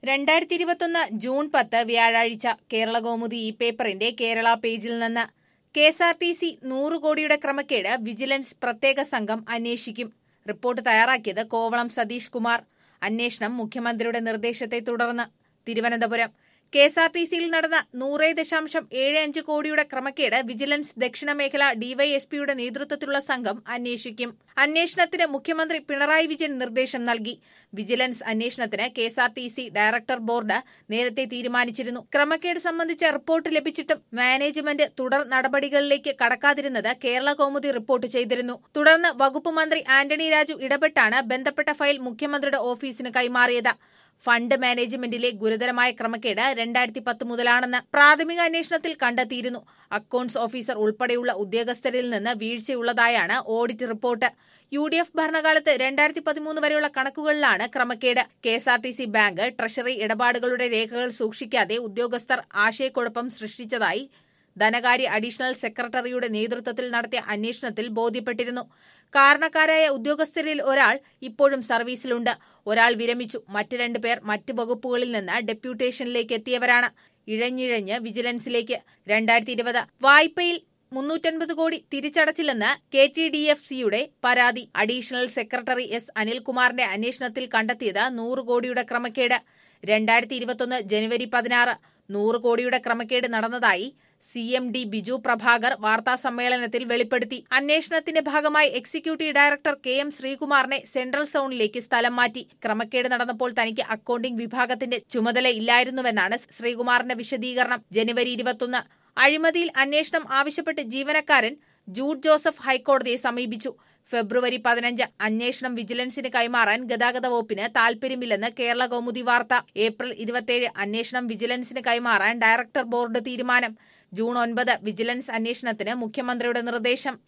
രണ്ടായിരത്തി ഇരുപത്തൊന്ന് ജൂൺ പത്ത് വ്യാഴാഴ്ച കേരള കൗമുദി ഈ പേപ്പറിന്റെ കേരള പേജിൽ നിന്ന് K S R T C നൂറ് കോടിയുടെ ക്രമക്കേട് വിജിലൻസ് പ്രത്യേക സംഘം അന്വേഷിക്കും റിപ്പോർട്ട് തയ്യാറാക്കിയത് കോവളം സതീഷ് കുമാർ അന്വേഷണം മുഖ്യമന്ത്രിയുടെ നിർദ്ദേശത്തെ തുടർന്ന് Thiruvananthapuram K S R T സിയിൽ നടന്ന നൂറ് ദശാംശം ഏഴ് അഞ്ച് കോടിയുടെ ക്രമക്കേട് വിജിലൻസ് ദക്ഷിണ മേഖല ഡിവൈഎസ്പിയുടെ നേതൃത്വത്തിലുള്ള സംഘം അന്വേഷിക്കും അന്വേഷണത്തിന് മുഖ്യമന്ത്രി പിണറായി വിജയൻ നിർദ്ദേശം നൽകി വിജിലൻസ് അന്വേഷണത്തിന് K S R T C director board നേരത്തെ തീരുമാനിച്ചിരുന്നു ക്രമക്കേട് സംബന്ധിച്ച റിപ്പോർട്ട് ലഭിച്ചിട്ടും മാനേജ്മെന്റ് തുടർ നടപടികളിലേക്ക് കടക്കാതിരുന്നത് കേരള കൗമുദി റിപ്പോർട്ട് ചെയ്തിരുന്നു തുടർന്ന് വകുപ്പ് മന്ത്രി ആന്റണി രാജു ഇടപെട്ടാണ് ബന്ധപ്പെട്ട ഫയൽ മുഖ്യമന്ത്രിയുടെ ഓഫീസിന് കൈമാറിയത് ഫണ്ട് മാനേജ്മെന്റിലെ ഗുരുതരമായ ക്രമക്കേട് രണ്ടായിരത്തി പത്ത് മുതലാണെന്ന് പ്രാഥമിക അന്വേഷണത്തിൽ കണ്ടെത്തിയിരുന്നു അക്കൌണ്ട്സ് ഓഫീസർ ഉൾപ്പെടെയുള്ള ഉദ്യോഗസ്ഥരിൽ നിന്ന് വീഴ്ചയുള്ളതായാണ് audit report U D F ഭരണകാലത്ത് രണ്ടായിരത്തി പതിമൂന്ന് വരെയുള്ള കണക്കുകളിലാണ് ക്രമക്കേട് K S R T C bank treasury ഇടപാടുകളുടെ രേഖകൾ സൂക്ഷിക്കാതെ ഉദ്യോഗസ്ഥർ ആശയക്കുഴപ്പം സൃഷ്ടിച്ചതായി ധനകാര്യ അഡീഷണൽ സെക്രട്ടറിയുടെ നേതൃത്വത്തിൽ നടത്തിയ അന്വേഷണത്തിൽ ബോധ്യപ്പെട്ടിരുന്നു കാരണക്കാരായ ഉദ്യോഗസ്ഥരിൽ ഒരാൾ ഇപ്പോഴും സർവീസിലുണ്ട് ഒരാൾ വിരമിച്ചു മറ്റ് രണ്ട് പേർ മറ്റ് വകുപ്പുകളിൽ നിന്ന് ഡെപ്യൂട്ടേഷനിലേക്ക് എത്തിയവരാണ് ഇഴഞ്ഞിഴഞ്ഞ് വിജിലൻസിലേക്ക് രണ്ടായിരത്തി ഇരുപത് വായ്പയിൽ മുന്നൂറ്റൻപത് കോടി തിരിച്ചടച്ചില്ലെന്ന് കെ ടി ഡി എഫ് സിയുടെ പരാതി അഡീഷണൽ സെക്രട്ടറി എസ് അനിൽകുമാറിന്റെ അന്വേഷണത്തിൽ കണ്ടെത്തിയത് നൂറ് കോടിയുടെ ക്രമക്കേട് രണ്ടായിരത്തി ഇരുപത്തൊന്ന് ജനുവരി പതിനാറ് നൂറ് കോടിയുടെ ക്രമക്കേട് നടന്നതായി C M D Biju Prabhakar വാർത്താ സമ്മേളനത്തിൽ വെളിപ്പെടുത്തി അന്വേഷണത്തിന്റെ ഭാഗമായി എക്സിക്യൂട്ടീവ് ഡയറക്ടർ കെ എം ശ്രീകുമാറിനെ സെൻട്രൽ സോണിലേക്ക് സ്ഥലം മാറ്റി ക്രമക്കേട് നടന്നപ്പോൾ തനിക്ക് അക്കൌണ്ടിംഗ് വിഭാഗത്തിന്റെ ചുമതല ഇല്ലായിരുന്നുവെന്നാണ് ശ്രീകുമാറിന്റെ വിശദീകരണം ജനുവരി ഇരുപത്തൊന്ന് അഴിമതിയിൽ അന്വേഷണം ആവശ്യപ്പെട്ട് ജീവനക്കാരൻ ജൂഡ് ജോസഫ് ഹൈക്കോടതിയെ സമീപിച്ചു ഫെബ്രുവരി പതിനഞ്ച് അന്വേഷണം വിജിലൻസിന് കൈമാറാൻ ഗതാഗത വകുപ്പിന് താൽപര്യമില്ലെന്ന് കേരള കൗമുദി വാർത്ത ഏപ്രിൽ ഇരുപത്തിയേഴ് അന്വേഷണം വിജിലൻസിന് കൈമാറാൻ ഡയറക്ടർ ബോർഡ് തീരുമാനം ജൂൺ ഒൻപത് വിജിലൻസ് അന്വേഷണത്തിന് മുഖ്യമന്ത്രിയുടെ നിർദ്ദേശം